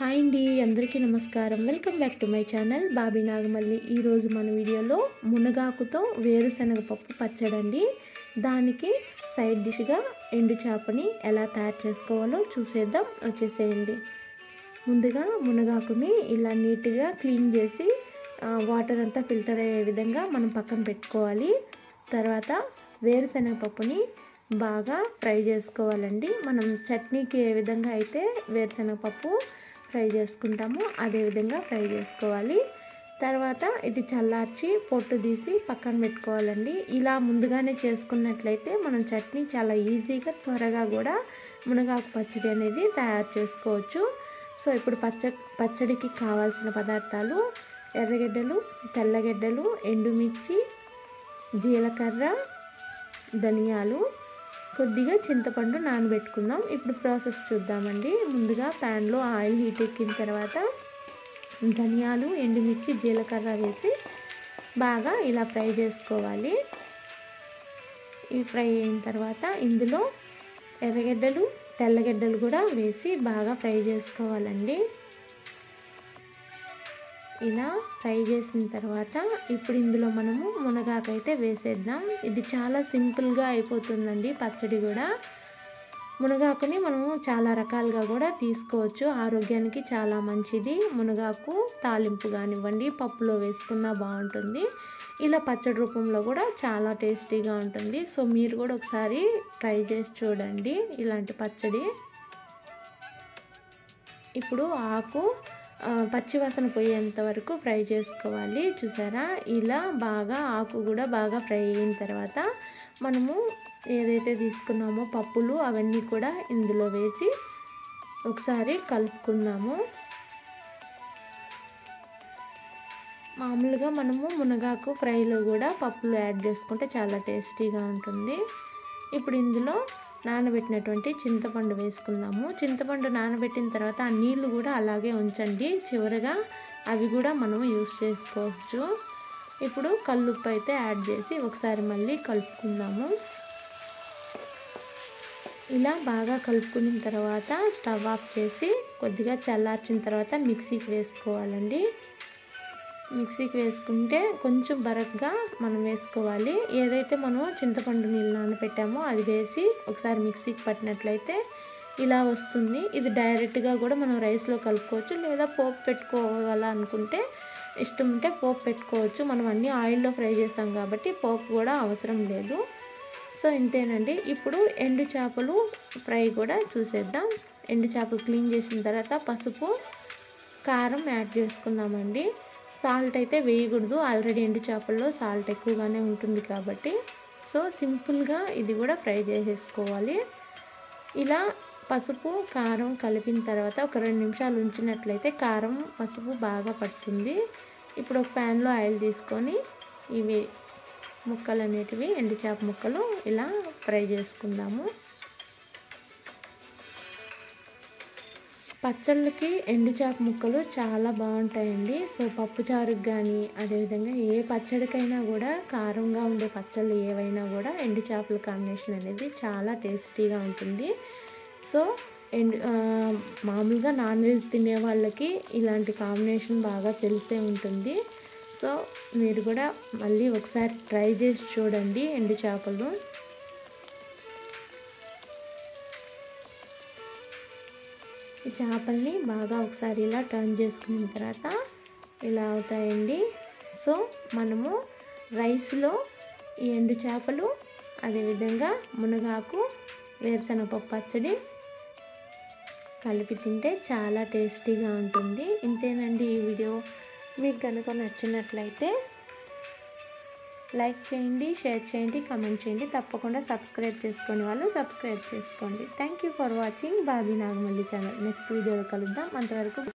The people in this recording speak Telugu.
హాయ్ అండి అందరికీ నమస్కారం welcome back to my channel Bobby Nagamalli ఈరోజు మన వీడియోలో మునగాకుతో వేరుశనగ పప్పు పచ్చడండి దానికి సైడ్ డిష్గా ఎండు చేపని ఎలా తయారు చేసుకోవాలో చూసేద్దాం వచ్చేసేయండి ముందుగా మునగాకుని ఇలా నీట్గా క్లీన్ చేసి వాటర్ అంతా ఫిల్టర్ అయ్యే విధంగా మనం పక్కన పెట్టుకోవాలి తర్వాత వేరుశనగ పప్పుని బాగా ఫ్రై చేసుకోవాలండి మనం చట్నీకి ఏ విధంగా అయితే వేరుశనగ పప్పు ఫ్రై చేసుకుంటామో అదే విధంగా ఫ్రై చేసుకోవాలి తర్వాత ఇది చల్లార్చి పొట్టు తీసి పక్కన పెట్టుకోవాలండి ఇలా ముందుగానే చేసుకున్నట్లయితే మనం చట్నీ చాలా ఈజీగా త్వరగా కూడా మునగాకు పచ్చడి అనేది తయారు చేసుకోవచ్చు సో ఇప్పుడు పచ్చ పచ్చడికి కావాల్సిన పదార్థాలు ఎర్రగడ్డలు తెల్లగడ్డలు ఎండుమిర్చి జీలకర్ర ధనియాలు కొద్దిగా చింతపండు నానబెట్టుకుందాం ఇప్పుడు ప్రాసెస్ చూద్దామండి ముందుగా ప్యాన్లో ఆయిల్ హీట్ ఎక్కిన తర్వాత ధనియాలు ఎండుమిర్చి జీలకర్ర వేసి బాగా ఇలా ఫ్రై చేసుకోవాలి ఇవి ఫ్రై అయిన తర్వాత ఇందులో ఎర్రగడ్డలు తెల్లగడ్డలు కూడా వేసి బాగా ఫ్రై చేసుకోవాలండి ఇలా ఫ్రై చేసిన తర్వాత ఇప్పుడు ఇందులో మనము మునగాకైతే వేసేద్దాం ఇది చాలా సింపుల్గా అయిపోతుందండి పచ్చడి కూడా మునగాకుని మనము చాలా రకాలుగా కూడా తీసుకోవచ్చు ఆరోగ్యానికి చాలా మంచిది మునగాకు తాలింపు కానివ్వండి పప్పులో వేసుకున్నా బాగుంటుంది ఇలా పచ్చడి రూపంలో కూడా చాలా టేస్టీగా ఉంటుంది సో మీరు కూడా ఒకసారి ట్రై చేసి చూడండి ఇలాంటి పచ్చడి ఇప్పుడు ఆకు పచ్చివాసన పోయేంత వరకు ఫ్రై చేసుకోవాలి చూసారా ఇలా బాగా ఆకు కూడా బాగా ఫ్రై అయిన తర్వాత మనము ఏదైతే తీసుకున్నామో పప్పులు అవన్నీ కూడా ఇందులో వేసి ఒకసారి కలుపుకుందాము మామూలుగా మనము మునగాకు ఫ్రైలో కూడా పప్పులు యాడ్ చేసుకుంటే చాలా టేస్టీగా ఉంటుంది ఇప్పుడు ఇందులో నానబెట్టినటువంటి చింతపండు వేసుకుందాము చింతపండు నానబెట్టిన తర్వాత ఆ నీళ్లు కూడా అలాగే ఉంచండి చివరిగా అవి కూడా మనం యూస్ చేసుకోవచ్చు ఇప్పుడు కల్లుప్పు అయితే యాడ్ చేసి ఒకసారి మళ్ళీ కలుపుకుందాము ఇలా బాగా కలుపుకున్న తర్వాత స్టవ్ ఆఫ్ చేసి కొద్దిగా చల్లార్చిన తర్వాత మిక్సీకి వేసుకోవాలండి మిక్సీకి వేసుకుంటే కొంచెం బరక్గా మనం వేసుకోవాలి ఏదైతే మనం చింతపండు నీళ్ళు నానబెట్టామో అది వేసి ఒకసారి మిక్సీకి పట్టినట్లయితే ఇలా వస్తుంది ఇది డైరెక్ట్గా కూడా మనం రైస్లో కలుపుకోవచ్చు లేదా పోపు పెట్టుకోవాలనుకుంటే ఇష్టం ఉంటే పోపు పెట్టుకోవచ్చు మనం అన్నీ ఆయిల్లో ఫ్రై చేస్తాం కాబట్టి పోపు కూడా అవసరం లేదు సో ఇంతేనండి ఇప్పుడు ఎండు చేపలు ఫ్రై కూడా చూసేద్దాం ఎండు చేపలు క్లీన్ చేసిన తర్వాత పసుపు కారం యాడ్ చేసుకుందామండి సాల్ట్ అయితే వేయకూడదు ఆల్రెడీ ఎండు చేపల్లో సాల్ట్ ఎక్కువగానే ఉంటుంది కాబట్టి సో సింపుల్గా ఇది కూడా ఫ్రై చేసేసుకోవాలి ఇలా పసుపు కారం కలిపిన తర్వాత ఒక రెండు నిమిషాలు ఉంచినట్లయితే కారం పసుపు బాగా పడుతుంది ఇప్పుడు ఒక ప్యాన్లో ఆయిల్ తీసుకొని ఇవి ముక్కలు అనేటివి ఎండు చేప ముక్కలు ఇలా ఫ్రై చేసుకుందాము పచ్చళ్ళకి ఎండు చేప ముక్కలు చాలా బాగుంటాయండి సో పప్పు చారుకి కానీ అదేవిధంగా ఏ పచ్చడికైనా కూడా కారంగా ఉండే పచ్చళ్ళు ఏవైనా కూడా ఎండు చేపల కాంబినేషన్ అనేది చాలా టేస్టీగా ఉంటుంది సో ఎండు మామూలుగా నాన్ వెజ్ తినే వాళ్ళకి ఇలాంటి కాంబినేషన్ బాగా తెలిసే ఉంటుంది సో మీరు కూడా మళ్ళీ ఒకసారి ట్రై చేసి చూడండి ఎండు చేపలు ఈ చేపల్ని బాగా ఒకసారి ఇలా టర్న్ చేసుకున్న తర్వాత ఇలా అవుతాయండి సో మనము రైస్లో ఈ ఎండు చేపలు అదేవిధంగా మునగాకు వేరుశనగపప్పు పచ్చడి కలిపి తింటే చాలా టేస్టీగా ఉంటుంది ఇంతేనండి ఈ వీడియో మీకు కనుక నచ్చినట్లయితే లైక్ చేయండి షేర్ చేయండి కమెంట్ చేయండి తప్పకుండా సబ్స్క్రైబ్ చేసుకునే వాళ్ళు సబ్స్క్రైబ్ చేసుకోండి thank you for watching Bobby Nagamalli channel next వీడియోలో కలుద్దాం అంతవరకు